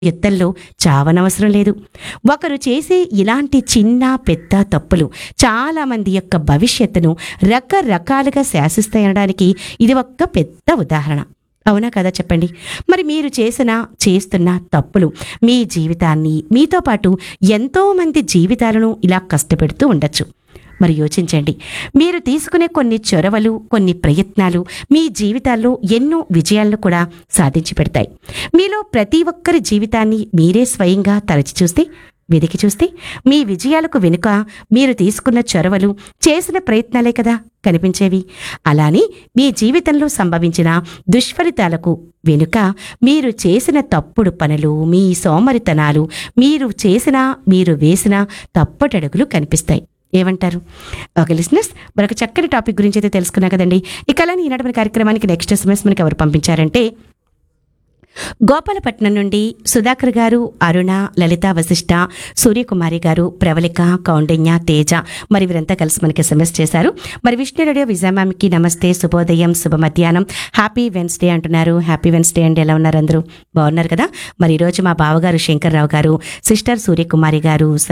ఎత్తల్లో చావనవసరం లేదు ఒకరు చేసే ఇలాంటి చిన్న పెద్ద తప్పులు చాలా మంది యొక్క భవిష్యత్తును రకరకాలుగా శాసిస్తాయనడానికి ఇది ఒక్క పెద్ద ఉదాహరణ అవునా కదా చెప్పండి మరి మీరు చేసిన చేస్తున్న తప్పులు మీ జీవితాన్ని మీతో పాటు ఎంతో మంది జీవితాలను ఇలా కష్టపెడుతూ ఉండొచ్చు మరి యోచించండి మీరు తీసుకునే కొన్ని చొరవలు కొన్ని ప్రయత్నాలు మీ జీవితాల్లో ఎన్నో విజయాలను కూడా సాధించి పెడతాయి మీలో ప్రతి ఒక్కరి జీవితాన్ని మీరే స్వయంగా తలచి చూస్తే వెదికి చూస్తే మీ విజయాలకు వెనుక మీరు తీసుకున్న చొరవలు చేసిన ప్రయత్నాలే కదా కనిపించేవి అలానే మీ జీవితంలో సంభవించిన దుష్ఫలితాలకు వెనుక మీరు చేసిన తప్పుడు పనులు మీ సోమరితనాలు మీరు చేసిన మీరు వేసిన తప్పటడుగులు కనిపిస్తాయి ఏమంటారు ఓకే లిస్నర్స్ మరొక చక్కని టాపిక్ గురించి అయితే తెలుసుకున్నా కదండి ఇక అలానే ఈనాటి మన కార్యక్రమానికి నెక్స్ట్ ఎస్ఎంఎస్ మనకి ఎవరు పంపించారంటే గోపాలపట్నం నుండి సుధాకర్ గారు అరుణ లలిత వశిష్ట సూర్యకుమారి గారు ప్రవళిక కౌండిన్య తేజ మరి వీరంతా కలిసి మనకి ఎస్ఎంఎస్ చేశారు మరి విష్ణు రేడియో విజయమామికి నమస్తే శుభోదయం శుభ మధ్యాహ్నం హ్యాపీ వెన్స్డే అంటున్నారు హ్యాపీ వెన్స్డే అండి ఎలా ఉన్నారు అందరూ బాగున్నారు కదా మరి ఈరోజు మా బావగారు శంకర్రావు గారు సిస్టర్ సూర్యకుమారి గారు